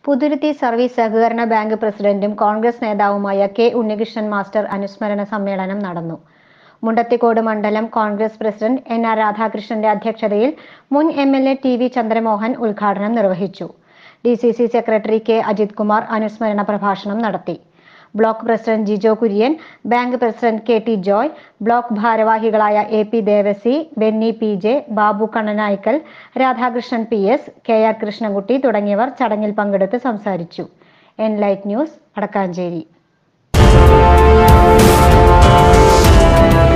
Puthuruthy service സഹകരണ bank പ്രസിഡന്റും കോൺഗ്രസ് നേതാവുമായ കെ ഉണ്ണികൃഷ്ണൻ മാസ്റ്റർ അനുസ്മരണ സമ്മേളനം നടന്നു മുണ്ടത്തിക്കോട് മണ്ഡലം കോൺഗ്രസ് പ്രസിഡന്റ് എൻ ആർ രാധാകൃഷ്ണന്റെ അധ്യക്ഷതയിൽ മുൻ M L A T V Chandramohan ഉദ്ഘാടനം നിർവഹിച്ചു D C C secretary K Ajith Kumar അനുസ്മരണ പ്രഭാഷണം നടത്തി block president Jijo Kurian bank president K T Joy block ഭാരവാഹികളായ A P Devassy Benny P J Babu Kannanaikkal Radhakrishnan P S K R Krishnankutty തുടങ്ങിയവർ ചടങ്ങിൽ പങ്കെടുത്ത് സംസാരിച്ചു എൻ ലൈറ്റ് ന്യൂസ് വടക്കാഞ്ചേരി